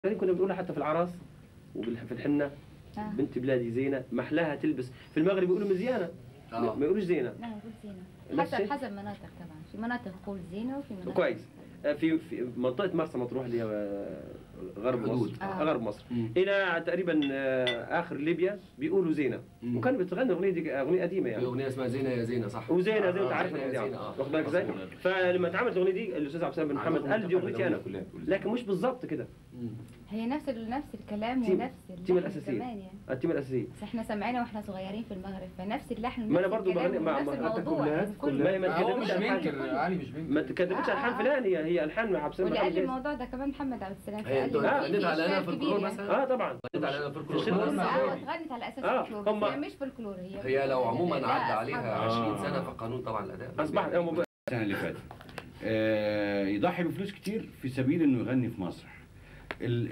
يعني كنا بنقولها حتى في العراس وفي الحنه آه. بنت بلادي زينه محلاها تلبس في المغرب يقولوا مزيانه آه. ما يقولوش زينه لا نقول زينة نفس حسب الشيء؟ حسب مناطق طبعا في مناطق تقول زينة وفي مناطق كويس آه، في في منطقه مرسى مطروح اللي هي آه، غرب حدود. مصر آه. غرب مصر مم. الى تقريبا آه، اخر ليبيا بيقولوا زينه مم. وكانوا بتغني اغنيه دي اغنيه قديمه في يعني اغنيه اسمها زينه يا زينه صح وزينه زي ما انت آه، عارف زينة يا الاغنيه زينة، آه. واخد بالك ازاي؟ فلما اتعملت الاغنيه دي الاستاذ عبد السلام بن محمد قال دي اغنيتي انا لكن مش بالظبط كده مم. هي نفس ال- نفس الكلام تيم- ونفس التيمة اللحن الأساسية. كمان يعني التيمه الاساسيه بس احنا سمعنا واحنا صغيرين في المغرب فنفس اللحن ما أنا ونفس برضو الكلام بغني مع- ونفس مع- الموضوع كلها- يعني كل- ما هي ما هو مش تكذبش الحان بينكر علي مش بينكر ما تكذبش آه، الحان آه. فلان هي هي الحان مع عبد السلام واللي قال محمد لي جاهز. الموضوع ده كمان محمد عبد السلام هي قال لي انتوا في غنيت على إشكال انا في كبير الكلور يعني. مثلا اه طبعا غنيت على انا في الكلور الشغل بس هم- اه اتغنت على اساس آه، فلكلور هم- بس هي مش فلكلور هي هي لو عموما لا، عدى عليها أصحابها. 20 سنه فقانون طبعا الاداء اصبحت هم ب- السنه اللي فاتت آه، يضحي بفلوس كتير في سبيل انه يغني في مسرح ال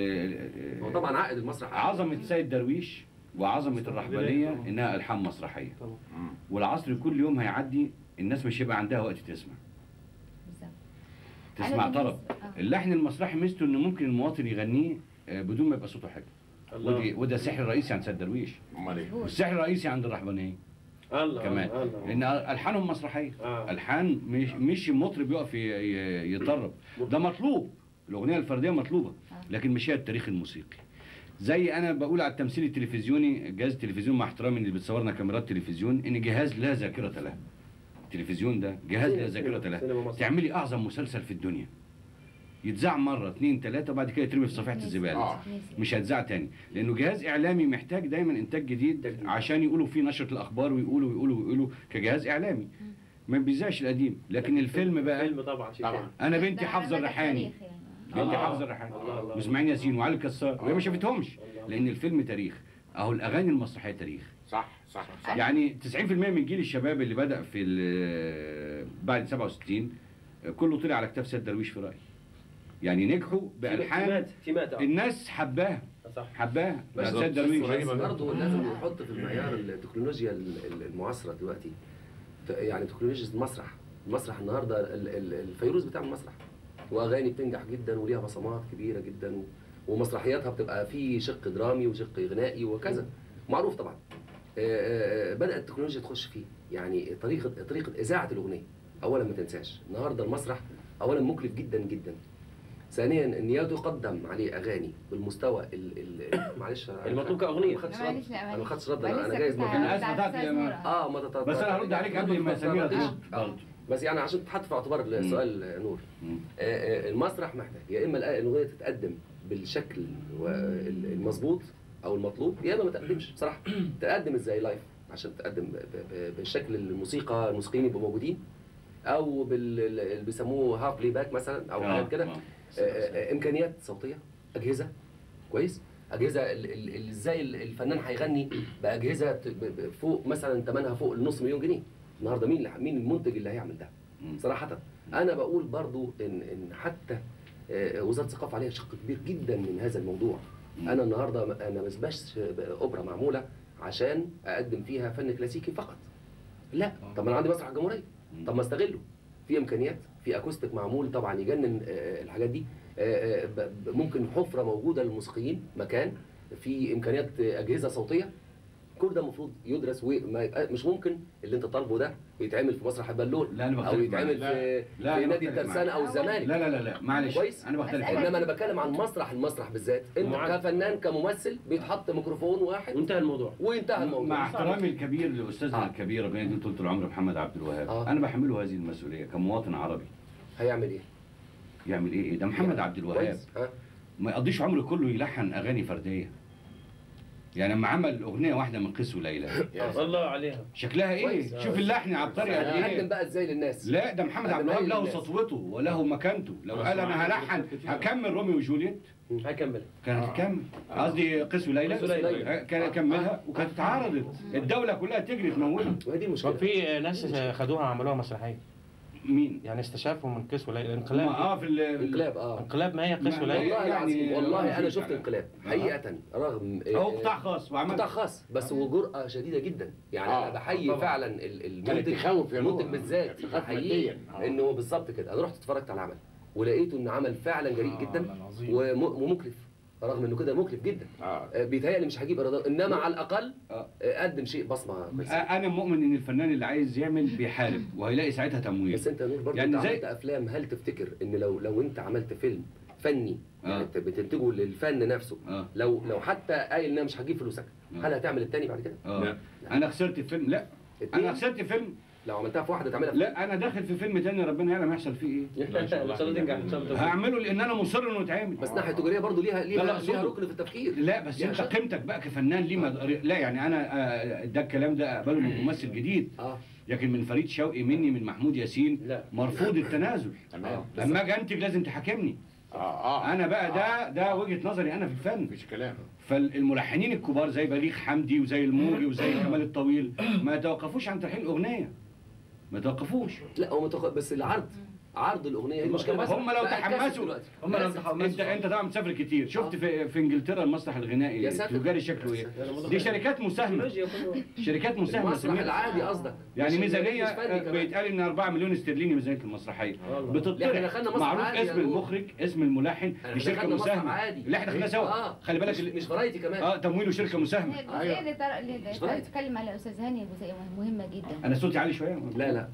ال هو طبعا عقد المسرح عظمه سيد درويش وعظمه الرحبانيه انها الحان مسرحيه والعصر كل يوم هيعدي الناس مش هيبقى عندها وقت تسمع بالظبط. تسمع أنا طرب بالنسبة- آه. اللحن المسرحي ميزته انه ممكن المواطن يغنيه آه، بدون ما يبقى صوته حلو ودي الله وده سحر رئيسي عند سيد درويش امال ايه مظبوط. والسحر الرئيسي عند الرحبانيه الله كمان الله، الله. لان الحانهم مسرحيه آه. الحان مش مش مطرب يقف ي- ي- يطرب ده مطلوب الاغنيه الفرديه مطلوبه لكن مش هي التاريخ الموسيقي زي انا بقول على التمثيل التلفزيوني جهاز التلفزيون مع احترامي اللي بتصورنا كاميرات تلفزيون ان جهاز لا ذاكره له التلفزيون ده جهاز لا ذاكره سينما له مصر. تعملي اعظم مسلسل في الدنيا يتذاع مره اثنين ثلاثه وبعد كده يترمي في صفيحه الزباله آه. مش هيتذاع تاني لانه جهاز اعلامي محتاج دايما انتاج جديد عشان يقولوا فيه نشره الاخبار ويقولوا ويقولوا ويقولوا كجهاز اعلامي ما بيذاعش القديم لكن الفيلم بقى فيلم طبعا شيء طبعا. تاني. انا ده بنتي على حافظه مدى الريحاني التاريخ يعني. بنتي الله. حافظه الريحاني الله الله. واسماعيل ياسين وعلي الكسار وهي ما شافتهمش لان الفيلم تاريخ اهو الاغاني المسرحيه تاريخ صح صح صح يعني 90% من جيل الشباب اللي بدا في ال- بعد 67 كله طلع على كتاب سيد درويش في رايي يعني نجحوا بالحان تيمات تيمات آه. الناس حباها صح حباها بس سيد درويش قريبة منه. برضه لازم نحط في المعيار التكنولوجيا ال- ال- المعاصره دلوقتي ت- يعني تكنولوجيا المسرح المسرح النهارده ال- ال- الفيروز بتعمل مسرح واغاني بتنجح جدا وليها بصمات كبيره جدا و- ومسرحياتها بتبقى في شق درامي وشق غنائي وكذا معروف طبعا آه، آه، آه، بدات التكنولوجيا تخش فيه يعني طريقه طريقه اذاعه الاغنيه اولا ما تنساش النهارده المسرح اولا مكلف جدا جدا ثانيا ان يقدم عليه اغاني بالمستوى ال ال معلش أنا- المطلوب كأغنية. ما خدتش معلش رد لا انا ما خدتش رد معلش انا أنا لسه جايز كنت مطلوب. أنا هرد آسف على أتعب أستاذ يا نور. اه ما تت- بس انا هرد عليك قبل ما سمير آه. ترد آه. برضه. بس يعني عشان تحط في اعتبار السؤال آه، نور مم. آه، آه، المسرح محتاج يا اما الآ- الاغنيه تتقدم بالشكل و- ال- المظبوط او المطلوب يا اما ما تقدمش بصراحه تقدم ازاي لايف عشان تقدم ب- ب- ب- بالشكل الموسيقى الموسيقيين يبقوا موجودين او بال اللي بيسموه هاف بلاي باك مثلا او آه، حاجات كده آه. آه، آه، امكانيات صوتيه اجهزه كويس اجهزه ال- ال- ال- ازاي ال- الفنان هيغني باجهزه ت- ب- ب- فوق مثلا ثمنها فوق النص مليون جنيه النهارده مين اللي ح- مين المنتج اللي هيعمل ده مم. صراحه انا بقول برضو ان ان حتى آه، وزاره الثقافه عليها شق كبير جدا من هذا الموضوع مم. انا النهارده م- انا ما بسبقش اوبرا معموله عشان اقدم فيها فن كلاسيكي فقط لا طب ما انا عندي مسرح الجمهوريه طب ما استغله في امكانيات في اكوستيك معمول طبعا يجنن آه، الحاجات دي آه، آه، ب- ب- ممكن حفره موجوده للموسيقيين مكان في امكانيات آه، اجهزه صوتيه كل ده المفروض يدرس وما يبقى- مش ممكن اللي انت طالبه ده يتعمل في مسرح البالون لا، أنا او بختلف يتعمل معاك. في, لا، في أنا نادي بختلف الترسانه او معاك. الزمالك لا لا لا لا معلش كويس؟ انا بختلف أسألك. معاك. انما انا بتكلم عن مسرح المسرح بالذات انت معاك. كفنان كممثل بيتحط ميكروفون واحد وانتهى الموضوع وانتهى الموضوع مع احترامي الكبير لاستاذنا آه. الكبير ربنا يديله طول العمر محمد عبد الوهاب آه. انا بحمله هذه المسؤوليه كمواطن عربي هيعمل ايه؟ يعمل ايه إيه؟ ده محمد عبد الوهاب كويس ها ما يقضيش عمره كله يلحن اغاني فرديه يعني لما عمل اغنيه واحده من قيس وليلى الله عليها شكلها ايه كويس. شوف اللحن عبقري قد هنقدم ايه بقى ازاي للناس؟ لا ده محمد عبد الوهاب له الناس. سطوته وله مكانته لو قال انا هلحن هكمل روميو وجولييت هكمل كانت هتكمل قصدي قيس وليلى قيس وليلى. آه، كان كملها وكانت اتعرضت الدوله كلها تجري تمولها وهي دي طب المشكله في ناس خدوها عملوها مسرحيه مين؟ يعني استشافوا من قيس ولا ما الانقلاب اه في ال- انقلاب اه انقلاب ما هي قيس ما- ولا والله يعني- العظيم والله انا آه. شفت انقلاب حقيقه رغم هو قطاع خاص وعمل قطاع خاص بس وجرأة شديدة جدا يعني آه، انا بحيي طبعا. فعلا ال- كانت المنتج تخوف يا المنتج نور. بالذات تخاف بحييه مادياً. آه. انه بالظبط كده انا رحت اتفرجت على العمل ولقيته ان عمل فعلا جريء آه، جدا عمل عظيم. وم- ومكلف رغم انه كده مكلف جدا اه آه، بيتهيألي مش هجيب ايرادات انما على الاقل آه. آه، قدم شيء بصمه كويسه انا مؤمن ان الفنان اللي عايز يعمل بيحارب وهيلاقي ساعتها تمويل بس انت يا نور برضه يعني يعني زي- عملت افلام هل تفتكر ان لو لو انت عملت فيلم فني يعني آه. انت بتنتجه للفن نفسه اه لو لو حتى قايل انها مش هجيب فلوسك آه. هل هتعمل التاني بعد كده؟ اه لا. انا خسرت فيلم لا انا اتنين خسرت فيلم لو عملتها في واحده تعملها في لا انا داخل في فيلم تاني ربنا يعلم هيحصل فيه ايه ان شاء الله تنجح ان شاء الله هعمله لان انا مصر انه يتعمل بس ناحيه تجاريه برضه ليها ليها لا، لا، ليها صدق. ركن في التفكير لا بس ليها انت شغل. قيمتك بقى كفنان ليه ما لا يعني انا آه، ده الكلام ده اقبله من ممثل جديد اه لكن من فريد شوقي مني من محمود ياسين لا مرفوض التنازل تمام اما اجي انتج لازم تحاكمني اه اه انا بقى ده ده وجهه نظري انا في الفن مفيش كلام فالملحنين الكبار زي بليغ حمدي وزي الموجي وزي كمال الطويل ما يتوقفوش عن تلحين اغنيه ما يتوقفوش لا هو متخ... بس العرض عرض الاغنيه هي المشكله بس هم لو بقى كاسب تحمسوا دلوقتي. هم لو كاسب. تحمسوا. انت انت طبعا مسافر كتير شفت آه. في, في انجلترا المسرح الغنائي يا ساتر. التجاري شكله ايه يا ساتر. دي شركات مساهمه تكنولوجيا كله شركات مساهمه المسرح سمير. العادي قصدك يعني مش- ميزانيه مش فني كمان. بيتقال ان 4 مليون استرليني ميزانيه المسرحيه والله. لا، احنا بتطرح دخلنا مسرح معروف عادي يا اسم نور. المخرج اسم الملحن احنا دي شركه دخلنا مسرح مساهمه عادي. اللي احنا دخلنا سوا اه خلي بالك مش, ال- مش فرايتي كمان اه تمويله شركه مساهمه الجزئيه اللي تر- اللي مش رايت. بتتكلم على استاذ هاني جزئيه مهمه جدا انا صوتي عالي شويه لا لا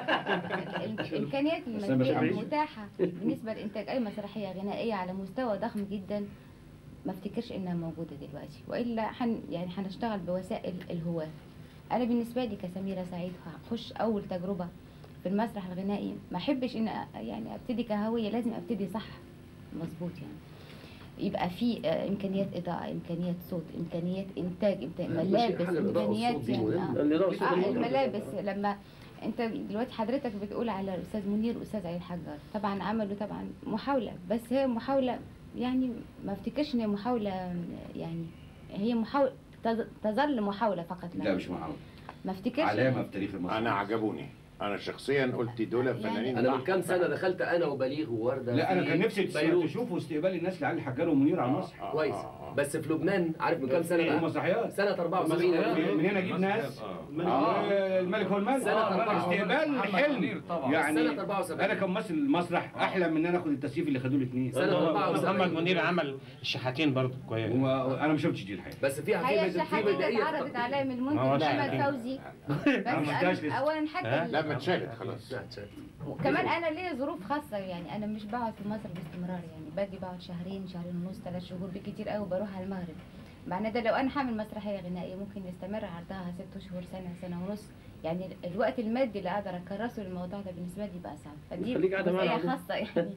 ال- الامكانيات أنا الماديه بسمعش. المتاحه بالنسبه لانتاج اي مسرحيه غنائيه على مستوى ضخم جدا ما افتكرش انها موجوده دلوقتي والا حن يعني هنشتغل بوسائل الهواه انا بالنسبه لي كسميره سعيد هخش اول تجربه في المسرح الغنائي ما احبش ان أ- يعني ابتدي كهويه لازم ابتدي صح مظبوط يعني يبقى في آه، امكانيات اضاءه امكانيات صوت امكانيات انتاج إمكان- ماشي، ملابس حاجة الإضاءة والصوت امكانيات دي يعني مهمة. آه. اللي رأسه اه بالموضوع. الملابس لما انت دلوقتي حضرتك بتقول على الاستاذ منير واستاذ علي الحجار طبعا عملوا طبعا محاوله بس هي محاوله يعني ما افتكرش ان هي محاوله يعني هي محاوله تظ- تظل محاوله فقط لا مش معروف ما افتكرش علامه في تاريخ المسرح انا عجبوني انا شخصيا قلت دول فنانين انا من بحت. كام سنه دخلت انا وبليغ وورده لا انا في كان نفسي بيروت. تشوفوا استقبال الناس لعلي الحجار ومنير على المسرح آه، كويس آه، آه. بس في لبنان عارف من كام سنه بقى ومسرحيات سنه 74 من هنا اجيب ناس آه، الملك هو الملك سنة آه، أربعة. استقبال حلم يعني سنة 74. انا كممثل المسرح احلم من ان انا اخد التسييف اللي خدوه الاثنين سنه 74 محمد منير عمل الشحاتين برضه كويس وانا ما شفتش دي الحقيقه بس فيها هي في في الشحاتين بدائيه اتعرضت عليا من ما هو المنتج لا، محمد لا. فوزي أنا ما بس شفتهاش أنا- لسه. اولا حتى ها؟ ال- لا ما اتشالت خلاص لا، تشاهد. كمان انا ليا ظروف خاصه يعني انا مش بقعد في مصر باستمرار يعني باجي بقعد شهرين شهرين ونص ثلاث شهور بكتير قوي بروح على المغرب معناه ده لو انا هعمل مسرحيه غنائيه ممكن يستمر عرضها ست شهور سنه سنه ونص يعني الوقت المادي اللي اقدر اكرسه للموضوع ده بالنسبه لي بقى صعب فدي خليك قاعدة معانا جزئيه عادي. خاصه يعني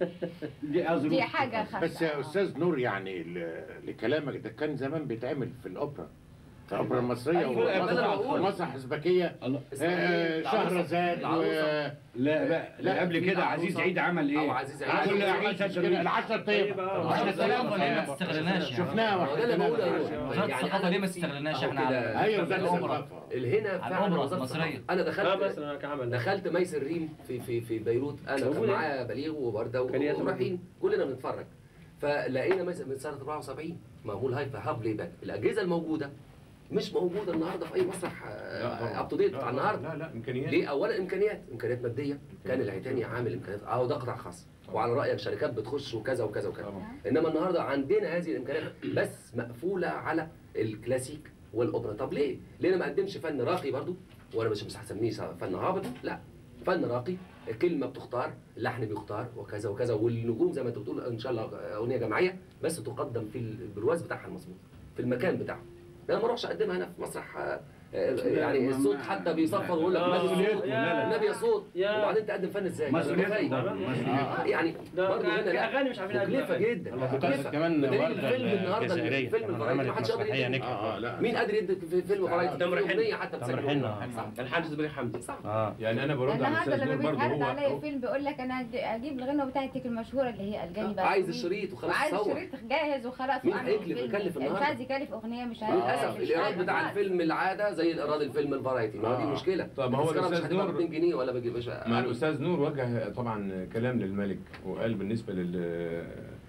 دي أظن دي حاجه خاصه بس يا آه. استاذ نور يعني ل- لكلامك ده كان زمان بيتعمل في الاوبرا في الاوبرا المصريه أيوة، أنا ومسرح بقول. ومسرح ازبكيه الله آه، شهرزاد و العروسة. لا لا لا قبل في كل العروسة. عزيز عيد عمل او ايه؟ عزيز كل عيد اعمال سيد درويش العشر طيب، طيب آه. العشر الثقافة ليه ما طيب تستغلناش يعني؟ شفناها هو ده اللي بقوله يا واحنا نور. وزارة يعني الثقافة أنا ليه ما نفسي- تستغلناش أهو احنا كده. على ايوه ده الأوبرا. الثقافه الهنا على فعلا الأوبرا وزارة المصرية. الثقافة. انا اه دخلت مثلا كعمل دخلت ميس الريم في في في بيروت انا كان موجودة. معايا بليغ وورده كان ياسر ورايحين كلنا بنتفرج فلقينا مثلا من سنه 74 معمول هاي في هاب لي باك الاجهزه الموجوده مش موجوده النهارده في اي مسرح اب تو ديت بتاع النهارده لا لا امكانيات ليه اولا امكانيات امكانيات ماديه كان العتاني عامل امكانيات اه ده قطاع خاص وعلى رايك شركات بتخش وكذا وكذا وكذا طبعا. انما النهارده عندنا هذه الامكانيات بس مقفوله على الكلاسيك والاوبرا طب ليه؟ ليه انا ما اقدمش فن راقي برضو وانا مش مش هسميه فن هابط لا فن راقي كلمه بتختار اللحن بيختار وكذا وكذا والنجوم زي ما انت بتقول ان شاء الله اغنيه جماعيه بس تقدم في البرواز بتاعها المظبوط في المكان بتاعها انا ما اروحش اقدمها هنا في مسرح آه، آه، يعني الصوت حتى بيصفر ويقول لك آه، النبي مسؤوليته. الصوت لا، لا. النبي صوت يا. وبعدين تقدم فن ازاي؟ مسؤوليته خايف. طبعا، مسؤوليته. آه، يعني ده برضه هنا لا. كأغاني مش عارفين مكلفه أجمل. جدا كمان مكلفه بدليل وردة الفيلم النهارده الجزائرية الفيلم كمان الفرايتي ما عملت حدش قادر مسرحية يدي نجحت اه اه لا مين قادر يدي في فيلم فرايتي تامر في حنة. اغنيه حتى تامر تسجل حنة. صح الحاج بليغ حمدي صح اه يعني انا برد على النهارده الاستاذ لما نور برضه بيتعرض هو عليا فيلم بيقول لك انا هج- اجيب الغنوه بتاعتك المشهوره اللي هي الجاني بقى عايز الشريط وخلاص وعايز صور شريط جاهز وخلاص مين وأعمل هيكلف- فيلم. يكلف مش النهاردة؟ عايز يكلف اغنيه مش عارف للاسف مش الايراد عارف. بتاع خلاص. الفيلم العاده زي الايراد الفيلم الفرايتي ما هو دي آه. مشكله طب ما هو التذكرة مش الأستاذ هتبقى نور- 2 جنيه ولا بجيب مش مع الاستاذ نور وجه طبعا كلام للملك وقال بالنسبه لل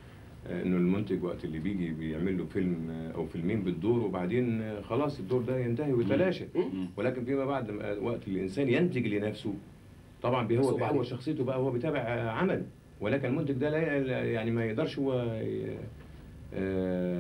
انه المنتج وقت اللي بيجي بيعمل له فيلم او فيلمين بالدور وبعدين خلاص الدور ده ينتهي ويتلاشى مم. ولكن فيما بعد ما- وقت الانسان ينتج لنفسه طبعا بي- بس هو وبعدين؟ هو شخصيته بقى هو بيتابع عمل ولكن المنتج ده لا يعني ما يقدرش هو ي- آه،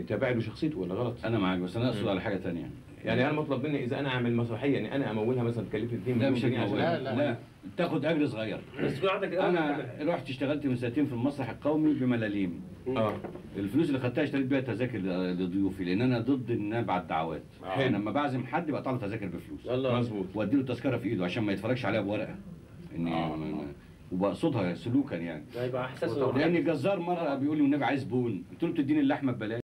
يعني تابع له شخصيته ولا غلط؟ انا معاك بس انا اقصد على حاجه تانية يعني انا مطلب مني اذا انا اعمل مسرحيه يعني انا امولها مثلا تكلفني 2 لا مليون مش جنيه عشان لا لا، لا تاخد اجر صغير بس تكون عندك إرادة انا تعملها. رحت اشتغلت من سنتين في المسرح القومي بملاليم اه الفلوس اللي خدتها اشتريت بيها تذاكر لضيوفي لان انا ضد ان انا ابعت دعوات حلو. انا لما بعزم حد بقطع له تذاكر بفلوس الله مظبوط وادي له التذكره في ايده عشان ما يتفرجش عليها بورقه اني وبقصدها سلوكا يعني هيبقى احساس لان الجزار مره بيقول لي والنبي عايز بون قلت له تديني اللحمه ببلاش